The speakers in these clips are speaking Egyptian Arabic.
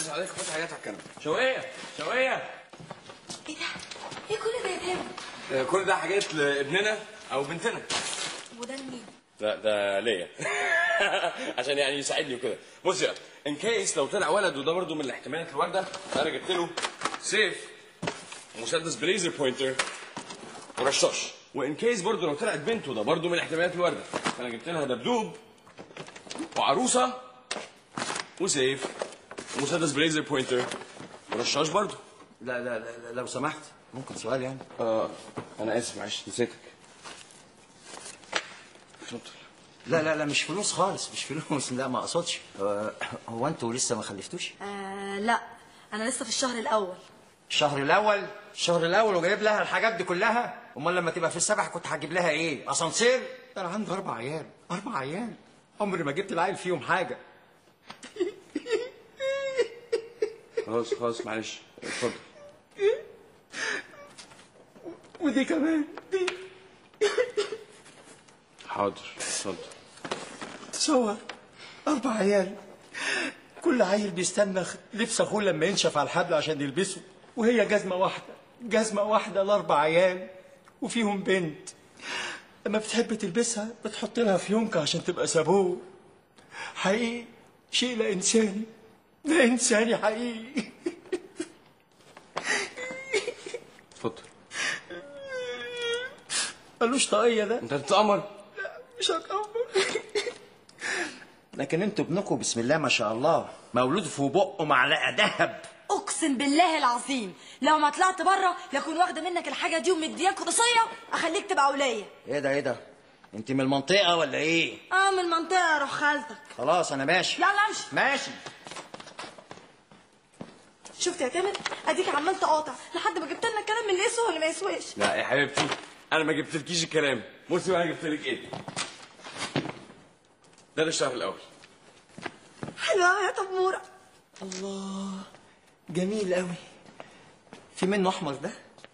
يسمع عليك حط حاجات على الكنبه شوقيه شوقيه ايه ده؟ ايه كل ده يا تامر؟ آه، كل ده حاجات لابننا او بنتنا وده لمين؟ ده ده ليا عشان يعني يساعدني وكده بص يا ان كيس لو طلع ولد وده برضه من الاحتمالات الوارده فانا جبت له سيف مسدس بليزر بوينتر ورشاش وان كيس برضه لو طلعت بنت وده برضه من الاحتمالات الوارده فانا جبت لها دبدوب وعروسه وسيف ومسدس بليزر بوينتر ورشاش برضه لا لا, لا لو سمحت ممكن سؤال يعني اه انا اسف معلش نسيتك اتفضل لا لا لا مش فلوس خالص مش فلوس لا ما اقصدش هو- هو انتوا لسه ما خلفتوش آه لا انا لسه في الشهر الاول الشهر الاول الشهر الاول وجايب لها الحاجات دي كلها امال لما تبقى في السبع كنت هجيب لها ايه اسانسير ده انا عندي اربع عيال اربع عيال عمري ما جبت العيل فيهم حاجه خلاص خلاص معلش اتفضل ودي كمان دي حاضر اتفضل تصور اربع عيال كل عيل بيستنى لبس اخوه لما ينشف على الحبل عشان يلبسه وهي جزمه واحده جزمه واحده لاربع عيال وفيهم بنت لما بتحب تلبسها بتحط لها فيونكة عشان تبقى سابوه حقيقي شيء لا انساني لا انساني حقيقي اتفضل ملوش طاقيه ده انت هتتأمر مش هتأمر لكن انتوا ابنكم بسم الله ما شاء الله مولود في بقه معلقه ذهب اقسم بالله العظيم لو ما طلعت بره لكون واخده منك الحاجه دي ومدياك قدسيه اخليك تبقى وليه ايه ده ايه ده انت من المنطقه ولا ايه اه من المنطقه روح خالتك خلاص انا ماشي يلا امشي ماشي شفت يا تامر اديك عمال تقاطع لحد ما جبت لنا الكلام من اللي يسوى واللي ما يسواش لا يا حبيبتي انا ما جبتلكيش الكلام بصي بقى انا جبت لك ايه ده الشهر الاول حلوه يا تموره الله جميل قوي في منه احمر ده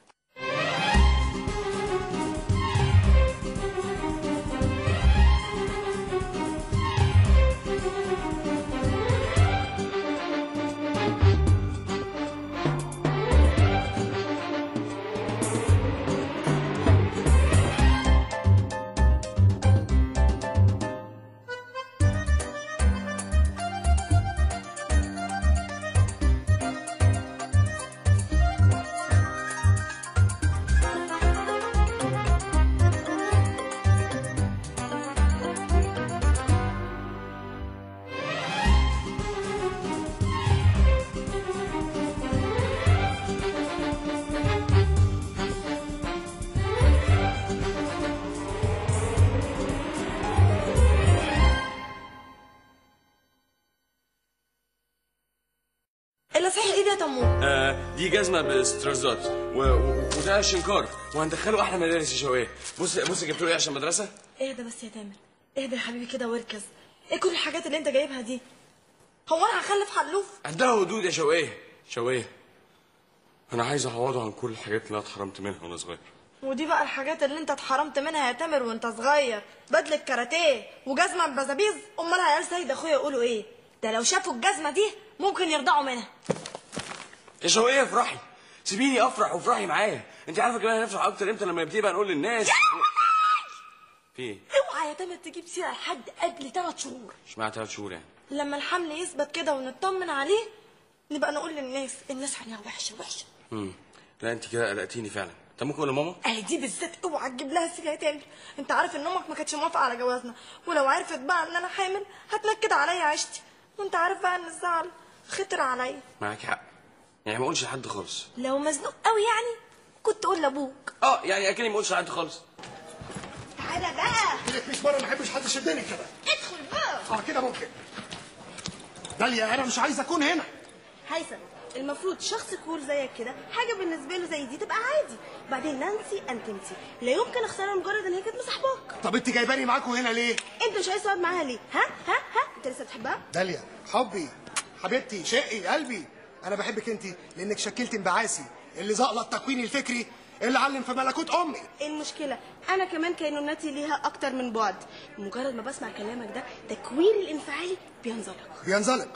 الا صحيح ايه ده يا تمور آه دي جزمه باسترازات و... و... وده شنكار وهندخله احلى مدارس يا شوقيه بص بص جبت له ايه عشان مدرسه اهدى بس يا تامر اهدى يا حبيبي كده واركز ايه كل الحاجات اللي انت جايبها دي هو انا هخلف حلوف عندها حدود يا شوقيه شوقيه انا عايز اعوضه عن كل الحاجات اللي انا اتحرمت منها وانا صغير ودي بقى الحاجات اللي انت اتحرمت منها يا تامر وانت صغير بدله كاراتيه وجزمه بزابيز امال عيال سيد اخويا يقولوا ايه ده لو شافوا الجزمه دي ممكن يرضعوا منها يا شوقيه افرحي سيبيني افرح وافرحي معايا انت عارفه كمان هنفرح اكتر امتى لما نبتدي بقى نقول للناس في ايه اوعى يا تامر تجيب سيره لحد قبل ثلاث شهور اشمعنى ثلاث شهور يعني لما الحمل يثبت كده ونطمن عليه نبقى نقول للناس الناس عينيها وحشه وحشه امم لا انت كده قلقتيني فعلا طب ممكن اقول لماما اهي دي بالذات اوعى تجيب لها سيره يا تامر انت عارف ان امك ما كانتش موافقه على جوازنا ولو عرفت بقى ان انا حامل هتنكد عليا عيشتي وانت عارف بقى ان الزعل خطر عليا معاكي حق يعني ما اقولش لحد خالص لو مزنوق قوي يعني كنت اقول لابوك اه يعني اكني ما اقولش لحد خالص تعالى بقى قلت لك 100 مره ما بحبش حد يشدني كده ادخل بقى اه كده ممكن داليا انا مش عايز اكون هنا هيثم المفروض شخص كول زيك كده حاجه بالنسبه له زي دي تبقى عادي بعدين نانسي انتمتي لا يمكن اختارها مجرد ان هي كانت مصاحباك طب انت جايباني معاكم هنا ليه انت مش عايز تقعد معاها ليه ها ها ها انت لسه بتحبها داليا حبي حبيبتي شقي قلبي انا بحبك انت لانك شكلت انبعاثي اللي زقلط تكويني الفكري اللي علم في ملكوت امي ايه المشكله انا كمان كينونتي ليها اكتر من بعد مجرد ما بسمع كلامك ده تكويني الانفعالي بينزلق بينزلق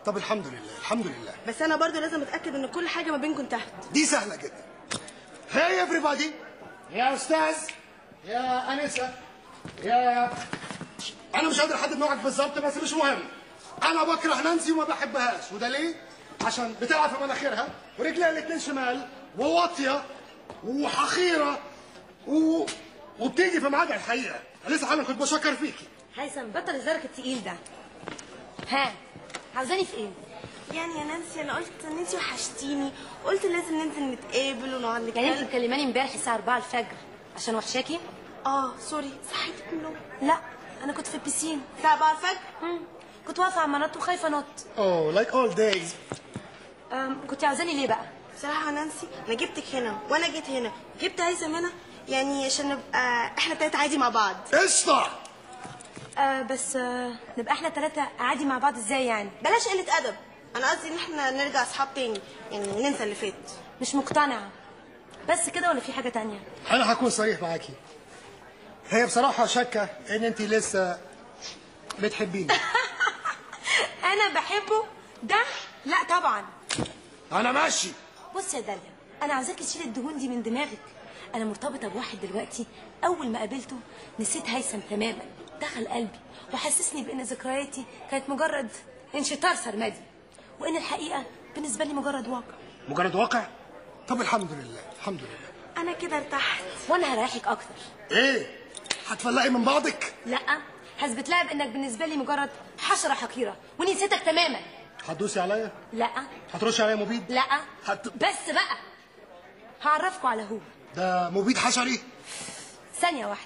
طب الحمد لله الحمد لله بس انا برضو لازم اتاكد ان كل حاجه ما بينكم تحت دي سهله جدا هاي everybody يا استاذ يا انسه يا انا مش قادر احدد نوعك بالظبط بس مش مهم انا بكره نانسي وما بحبهاش وده ليه عشان بتلعب في مناخيرها ورجليها الاتنين شمال وواطيه وحقيره و... وبتيجي في ميعادها الحقيقه أنا لسه حالا كنت بشكر فيكي هيثم بطل هزارك التقيل ده ها عاوزاني في ايه يعني يا نانسي انا قلت ان انت وحشتيني قلت لازم ننزل نتقابل ونقعد يعني انت نتكلم مكلماني امبارح الساعه 4 الفجر عشان وحشاكي اه سوري صحيتك من النوم لا انا كنت في البسين الساعه 4 الفجر مم. كنت واقفه على المنط وخايفه انط اوه لايك اول دايز أم، كنت عاوزاني ليه بقى بصراحه يا نانسي انا جبتك هنا وانا جيت هنا جبت هيثم هنا يعني عشان نبقى احنا تلاتة عادي مع بعض قشطه آه بس آه نبقى احنا ثلاثه عادي مع بعض ازاي يعني بلاش قله ادب انا قصدي ان احنا نرجع اصحاب تاني يعني ننسى اللي فات مش مقتنعه بس كده ولا في حاجه تانية انا هكون صريح معاكي هي بصراحه شاكه ان انت لسه بتحبيني انا بحبه ده لا طبعا انا ماشي بص يا داليا انا عاوزاكي تشيلي الدهون دي من دماغك انا مرتبطه بواحد دلوقتي اول ما قابلته نسيت هيثم تماما دخل قلبي وحسسني بان ذكرياتي كانت مجرد انشطار سرمدي وان الحقيقه بالنسبه لي مجرد واقع مجرد واقع طب الحمد لله الحمد لله انا كده ارتحت وانا هريحك اكتر ايه هتفلقي من بعضك لا هثبت لها بانك بالنسبه لي مجرد حشره حقيره ونسيتك تماما هتدوسي عليا لا هترشي عليا مبيد لا هت... بس بقى هعرفكوا على هو ده مبيد حشري ثانيه واحده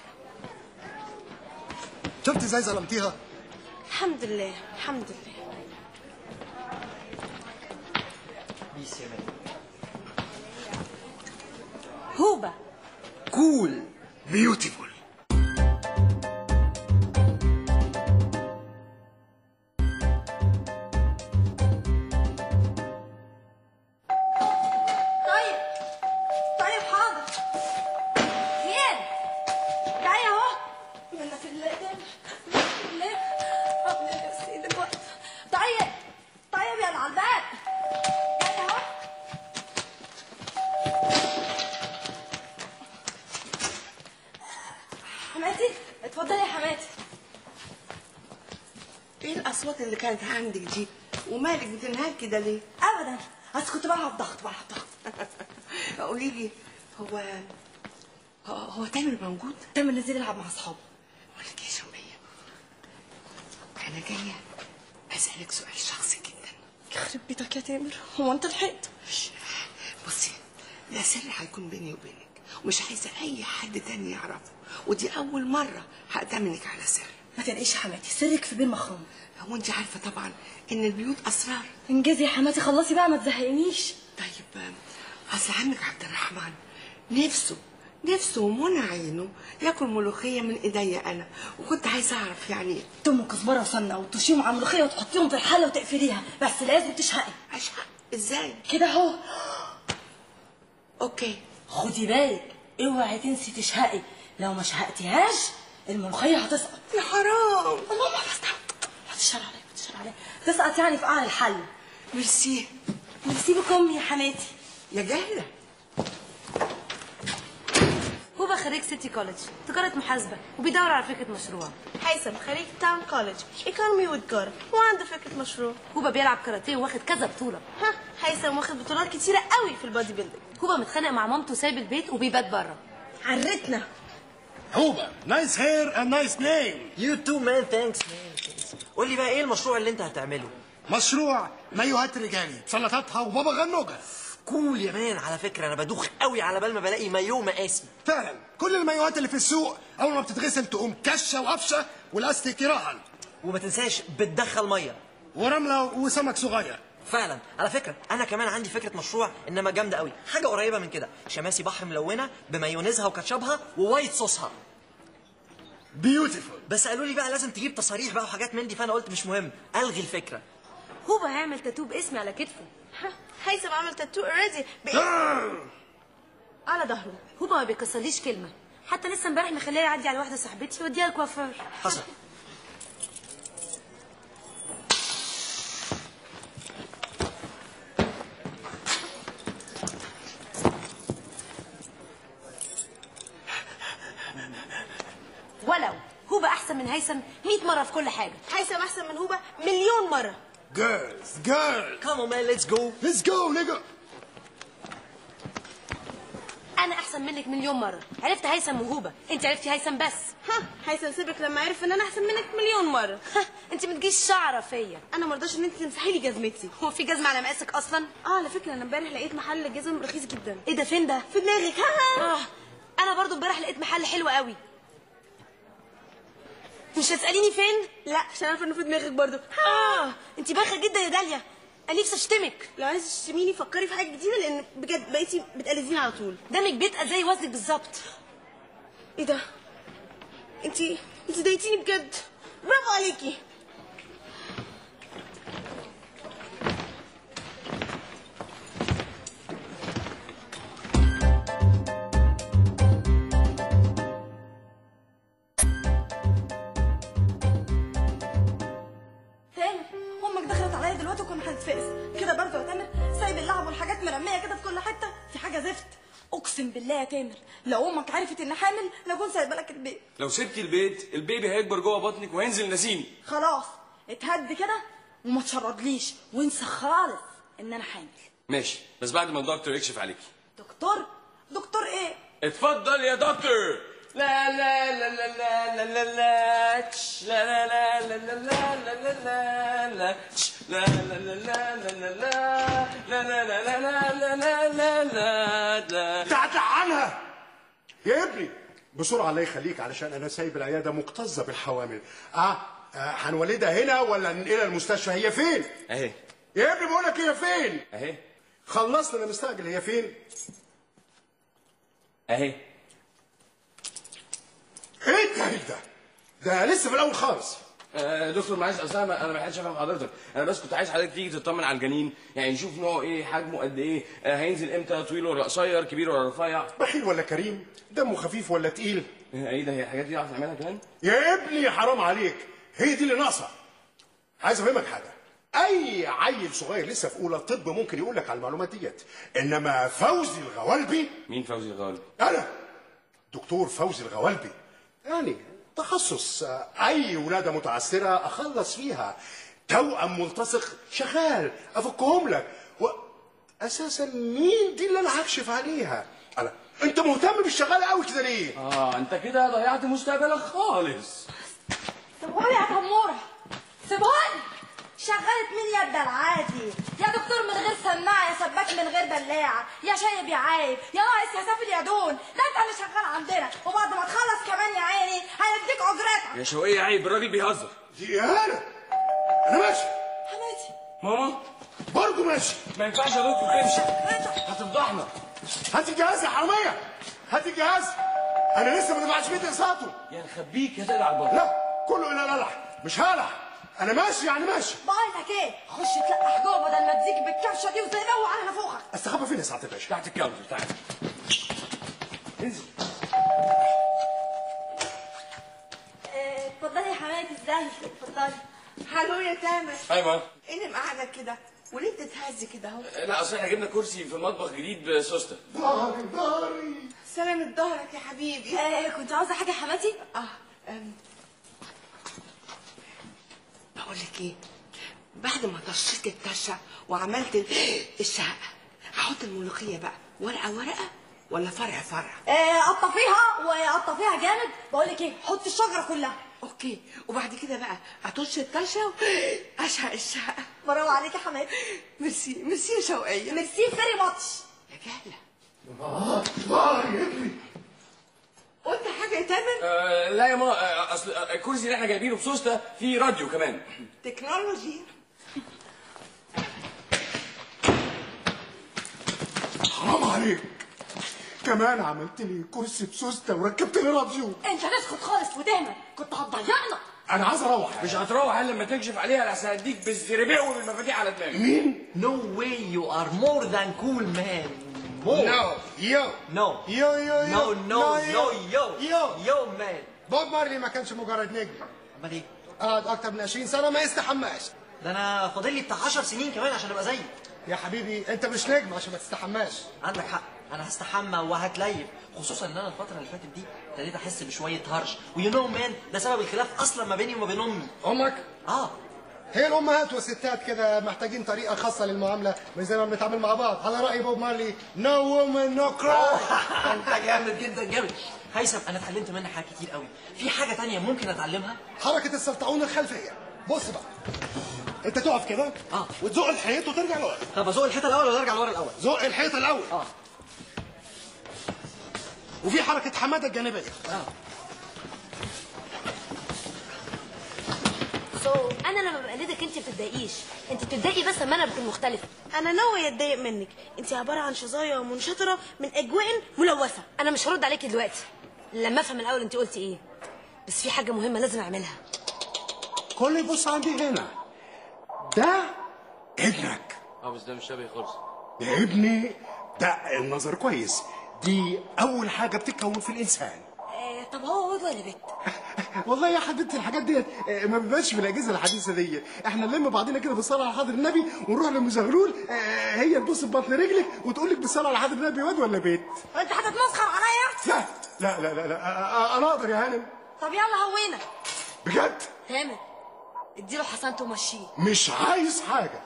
شفت ازاي ظلمتيها الحمد لله الحمد لله بيس يا مان هوبا كول بيوتيفول طيب طيب حاضر فين تعالي اهو منا في الله ده منا في الله ربنا يسيد الوقت طيب طيب يا العلبات تعالي اهو حماتي اتفضلي يا حماتي ايه الاصوات اللي كانت عندك دي ومالك بتنهار كده ليه ابدا بس كنت بلعب ضغط بلعب ضغط قولي لي هو هو, هو تامر موجود تم نزل يلعب مع اصحابه ولا يا شومية انا جايه اسالك سؤال شخصي جدا يخرب بيتك يا تامر هو انت لحقت ش- بصي ده سر هيكون بيني وبينك ومش عايزه اي حد تاني يعرفه ودي اول مره هأتمنك على سر ما تلاقيش يا حماتي سرك في بين مخروم هو انت عارفه طبعا ان البيوت اسرار انجزي يا حماتي خلصي بقى ما تزهقنيش طيب اصل عمك عبد الرحمن نفسه نفسه ومنى عينه ياكل ملوخيه من ايديا انا وكنت عايزه اعرف يعني ايه تم كزبره وسمنه وتشيهم على الملوخيه وتحطيهم في الحله وتقفليها بس لازم تشهقي اشهق ازاي كده اهو اوكي خدي بالك اوعي تنسي تشهقي لو ما شهقتيهاش الملوخيه هتسقط يا حرام ماما هتشهر عليا هتشهر عليا تسقط يعني في قعر الحل ميرسي سيبك امي يا حماتي يا جهله هوبا خريج سيتي كولج تجاره محاسبه وبيدور على فكره مشروع هيثم خريج تاون كولج ايكونومي وتجاره وعنده فكره مشروع هوبا بيلعب كاراتيه واخد كذا بطوله ها هيثم واخد بطولات كتيره قوي في البادي بيلدينج هوبا متخانق مع مامته وسايب البيت وبيبات بره عرتنا هوبا نايس هير اند نايس نيم يو تو مان ثانكس مان قول لي بقى ايه المشروع اللي انت هتعمله مشروع مايوهات رجالي بسلطاتها وبابا غنوجه كول يا مان على فكره انا بدوخ قوي على بال ما بلاقي مايو مقاسي فعلا كل المايوهات اللي في السوق اول ما بتتغسل تقوم كشه وقفشه والاستيك يراهن وما تنساش بتدخل ميه ورمله وسمك صغير فعلا على فكره انا كمان عندي فكره مشروع انما جامده قوي حاجه قريبه من كده شماسي بحر ملونه بمايونيزها وكاتشبها ووايت صوصها بيوتيفول بس قالوا لي بقى لازم تجيب تصاريح بقى وحاجات من دي فانا قلت مش مهم الغي الفكره هوبا هيعمل تاتو باسمي على كتفه ها هيثم عمل تاتو اوريدي على ظهره هوبا ما بيكسرليش كلمه حتى لسه امبارح مخليه يعدي على واحده صاحبتي واديها الكوافير حصل هوبا احسن من هيثم 100 مره في كل حاجه هيثم احسن من هوبا مليون مره Girls, girls. Come on man, let's go. Let's go, nigga. انا احسن منك مليون مره عرفت هيثم وهوبا انت عرفتي هيثم بس ها هيثم سيبك لما عرف ان انا احسن منك مليون مره ها انت ما تجيش شعره فيا انا مرضاش ان انت تمسحي لي جزمتي هو في جزمه على مقاسك اصلا اه على فكره انا امبارح لقيت محل جزم رخيص جدا ايه ده فين ده في دماغك ها اه انا برضو امبارح لقيت محل حلو قوي مش هتساليني فين لا عشان عارفه انه في دماغك برضو اه انت باخه جدا يا داليا انا نفسي اشتمك لو عايزه تشتميني فكري في حاجه جديده لان بجد بقيتي بتقلديني على طول دمك بيتقل زي وزنك بالظبط ايه ده انت انت ضايقتيني بجد برافو عليكي تامر امك دخلت عليا دلوقتي وكنا هنتفقس كده برضه يا تامر سايب اللعب والحاجات مرميه كده في كل حته في حاجه زفت اقسم بالله يا تامر لو امك عرفت ان حامل لاكون سايبه لك البيت لو سبتي البيت البيبي هيكبر جوه بطنك وهينزل نسيني خلاص اتهد كده وما تشردليش وانسى خالص ان انا حامل ماشي بس بعد ما الدكتور يكشف عليكي دكتور دكتور ايه اتفضل يا دكتور لا لا لا لا لا لا لا لا تش، لا لا لا لا لا لا لا لا لا تش، لا لا لا لا لا لا لا لا لا لا لا لا لا لا لا تعتع عنها يا ابني بسرعة الله يخليك علشان أنا سايب العيادة مكتظة بالحوامل آه, آه هنولدها هنا ولا ننقلها المستشفى هي فين؟ اهي يا ابني بقول لك هي فين؟ اهي خلصنا أنا مستعجل هي فين؟ اهي إيه التهريج ده؟ ده لسه في الأول خالص آه، دكتور معلش اصل انا انا ما حدش افهم حضرتك انا بس كنت عايز حضرتك تيجي تطمن على الجنين يعني نشوف نوعه ايه حجمه قد ايه آه، هينزل امتى طويل ولا قصير كبير ولا رفيع بخيل ولا كريم؟ دمه خفيف ولا تقيل؟ آه، ايه ده هي الحاجات دي اعرف اعملها كمان يا ابني حرام عليك هي دي اللي ناقصه عايز افهمك حاجه اي عيل صغير لسه في اولى طب ممكن يقول لك على المعلومات ديت انما فوزي الغوالبي مين فوزي الغالي انا دكتور فوزي الغوالبي يعني تخصص آه، اي ولاده متعثره اخلص فيها توأم ملتصق شغال افكهم لك و... اساسا مين دي اللي انا هكشف عليها انا انت مهتم بالشغال قوي كده ليه اه انت كده ضيعت مستقبلك خالص سيبوني يا تمورة سيبوني شغلت مين يا ابن العادي يا دكتور من غير سماعة يا سباك من غير بلاعة يا شايب يا عايب يا ناقص يا سافل يا دون ده انت اللي شغال عندنا وبعد ما تخلص كمان يا عيني هنديك اجرتك يا شوقية عيب الراجل بيهزر دي اهانه انا ماشي حماتي ماما برضه ماشي ما ينفعش يا دكتور تمشي هتفضحنا هات الجهاز يا حراميه هات الجهاز انا لسه ما دفعتش بيت اقساطه يا نخبيك يا تقلع على البطن لا كله الى الالح مش هلح انا ماشي يعني ماشي بقول لك ايه خش تلقح جوه بدل ما تزيك بالكبشه دي وزي نوع على نافوخك استخبى فين يا سعاده الباشا تحت الكاونتر تعالى انزل اه، اتفضلي يا حماتي ازيك اتفضلي حلو يا تامر ايوه ايه اللي مقعدك كده وليه بتتهز كده اهو لا اصل احنا جبنا كرسي في المطبخ جديد بسوسته ظهري ظهري سلامة ظهرك يا حبيبي اه كنت عاوزه حاجه يا حماتي اه أم. بقول لك ايه بعد ما طشيت الطشه وعملت ال- الشقه هحط الملوخيه بقى ورقه ورقه ولا فرع فرع اه، قطفيها وقطفيها جامد بقول لك ايه حطي الشجره كلها اوكي وبعد كده بقى اطش الطشه واشهق الشقه برافو عليك يا حماتي ميرسي ميرسي يا شوقيه ميرسي فيري ماتش يا جهله ظهري رجلي قلت حاجه يا تامر آه لا يا ما آه اصل آه، الكرسي اللي احنا جايبينه بسوسته فيه راديو كمان تكنولوجي حرام عليك كمان عملت لي كرسي بسوسته وركبت لي راديو انت تسكت خالص وتهمل كنت هتضيعنا انا عايز اروح مش هتروح الا لما تكشف عليها لحسن هديك بالزربيع وبالمفاتيح على دماغك مين No way, you are more than cool, man. More. يو No. يو يو No, no, no, yo. يو Yo, man. بوب مارلي ما كانش مجرد نجم امال ايه؟ قعد اكتر من 20 سنه ما يستحماش ده انا فاضل لي بتاع 10 سنين كمان عشان ابقى زيك يا حبيبي انت مش نجم عشان ما تستحماش عندك حق انا هستحمى وهتليف خصوصا ان انا الفتره اللي فاتت دي ابتديت احس بشويه هرش ويو نو مان ده سبب الخلاف اصلا ما بيني وما بين امي امك اه هي الامهات والستات كده محتاجين طريقه خاصه للمعامله مش زي ما بنتعامل مع بعض على راي بوب مارلي نو وومن نو كراي انت جامد جدا جامد هيثم انا اتعلمت منك حاجات كتير قوي في حاجه تانية ممكن اتعلمها حركه السلطعون الخلفيه بص بقى انت تقف كده اه. وتزق الحيط وترجع لورا طب ازوق الحته الاول ولا ارجع لورا الاول زق الحيط الاول اه وفي حركه حماده الجانبيه اه سو انا لما بقلدك انت بتتضايقيش انت بتتضايقي بس لما انا بكون مختلفه انا ناويه اتضايق منك انت عباره عن شظايا منشطره من اجواء ملوثه انا مش هرد عليكي دلوقتي لما افهم الاول انت قلتي ايه بس في حاجه مهمه لازم اعملها كل يبص عندي هنا ده ابنك اه بس ده مش شبهي خالص يا ابني ده النظر كويس دي اول حاجه بتتكون في الانسان آه طب هو واد ولا بنت والله يا حبيبتي الحاجات دي آه، ما بتبانش في الاجهزه الحديثه دي احنا نلم بعضنا كده بالصلاه على حضر النبي ونروح لام زغلول آه، هي تبص ببطن رجلك وتقول لك بالصلاه على حضر النبي واد ولا بيت انت هتتمسخر عليا لا لا لا لا, لا. آه، آه، انا اقدر يا هانم طب يلا هوينا بجد تامر اديله حسنته ومشيه مش عايز حاجه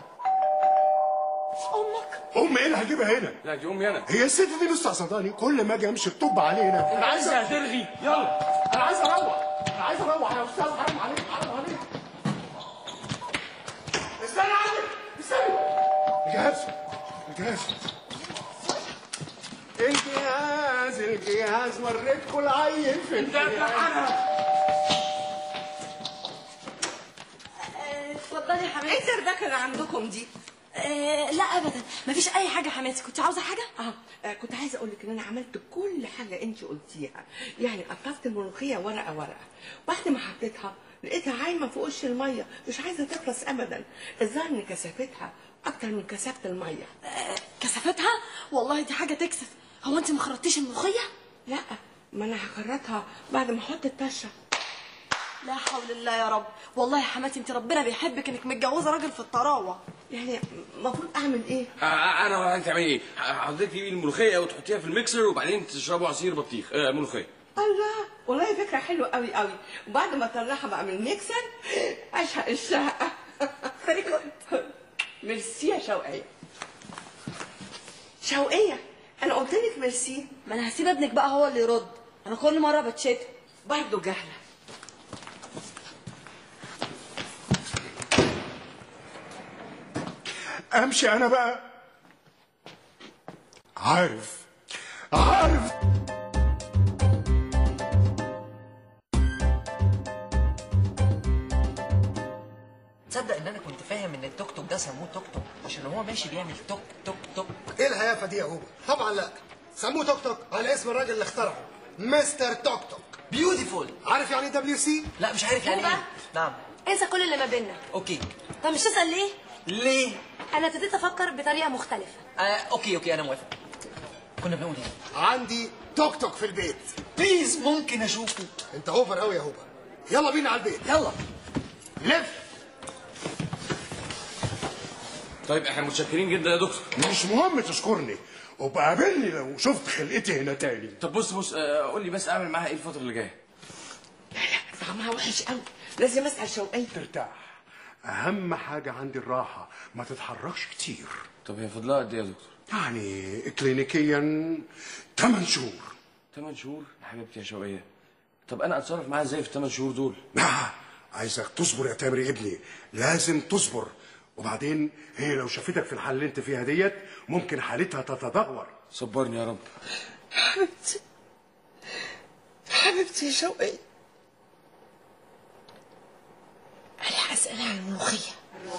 امك ام ايه اللي هجيبها هنا لا دي امي انا هي الست دي مستعصداني كل ما اجي امشي الطب علينا انا عايز هترغي يلا انا عايز اروح انا عايز اروح يا استاذ حرام عليك حرام عليك استنى عني استنى الجهاز الجهاز الجهاز الجهاز وريتكم العين في الجهاز آه، اتفضلي يا حبيبتي ايه الدردكه اللي عندكم دي آه لا ابدا مفيش اي حاجه يا حماتي كنت عاوزه حاجه اه آه، كنت عايزه اقول لك ان انا عملت كل حاجه انت قلتيها يعني قطفت الملوخيه ورقه ورقه بعد ما حطيتها لقيتها عايمه في وش الميه مش عايزه تخلص ابدا الظاهر ان كثافتها اكتر من كثافه الميه آه كثافتها والله دي حاجه تكسف هو انت ما خرجتيش الملوخيه لا ما انا هخرطها بعد ما احط الطشه لا حول الله يا رب والله يا حماتي انت ربنا بيحبك انك متجوزه راجل في الطراوه يعني المفروض اعمل ايه آه، آه، انا ولا انت تعملي ايه حضرتك تجيبي الملوخيه وتحطيها في الميكسر وبعدين تشربوا عصير بطيخ آه ملوخيه الله والله فكره حلوه قوي قوي وبعد ما اطلعها بقى من الميكسر اشهق الشهقه فيري جود ميرسي يا شوقية شوقية انا قلت لك ميرسي ما انا هسيب ابنك بقى هو اللي يرد انا كل مره بتشتم برضه جهله امشي انا بقى عارف عارف تصدق ان انا كنت فاهم ان التوك توك ده سموه توك توك عشان هو ماشي بيعمل توك توك توك ايه الهيافه دي يا هوبا طبعا لا سموه توك توك على اسم الراجل اللي اخترعه مستر توك توك بيوتيفول عارف يعني دبليو سي لا مش عارف يعني هو ايه بقى؟ نعم انسى كل اللي ما بيننا اوكي طب مش تسال ليه ليه انا ابتديت افكر بطريقه مختلفه آه اوكي اوكي انا موافق كنا بنقول ايه عندي توك توك في البيت بليز ممكن اشوفه انت اوفر قوي يا هوبا يلا بينا على البيت يلا لف طيب احنا متشكرين جدا يا دكتور مش مهم تشكرني وبقابلني لو شفت خلقتي هنا تاني طب بص بص آه، قول لي بس اعمل معاها ايه الفتره اللي جايه طعمها وحش قوي لازم اسال شوقية ترتاح اهم حاجه عندي الراحه ما تتحركش كتير طب هي فضلها قد ايه يا دكتور يعني كلينيكيا 8 شهور 8 شهور يا حبيبتي يا شوقية طب انا اتصرف معاها ازاي في الثمان شهور دول آه، عايزك تصبر يا تامر يا ابني لازم تصبر وبعدين هي لو شافتك في الحالة اللي انت فيها ديت ممكن حالتها تتدهور صبرني يا رب حبيبتي حبيبتي يا شوقية انا هسألها عن الملوخية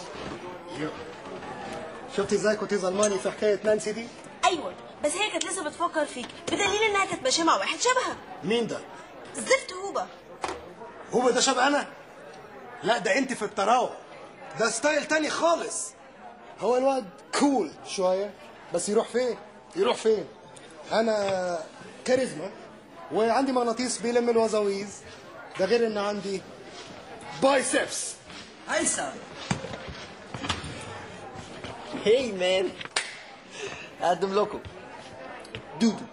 شفتي ازاي كنت ظلماني في حكايه نانسي دي ايوه بس هي كانت لسه بتفكر فيك بدليل انها كانت ماشيه مع واحد شبهها مين ده زفت هوبا هو ده شبه انا لا ده انت في الطراوه ده ستايل تاني خالص هو الواد كول شويه بس يروح فين يروح فين انا كاريزما وعندي مغناطيس بيلم الوزاويز ده غير ان عندي بايسبس هيثم هي مان اقدم لكم دودو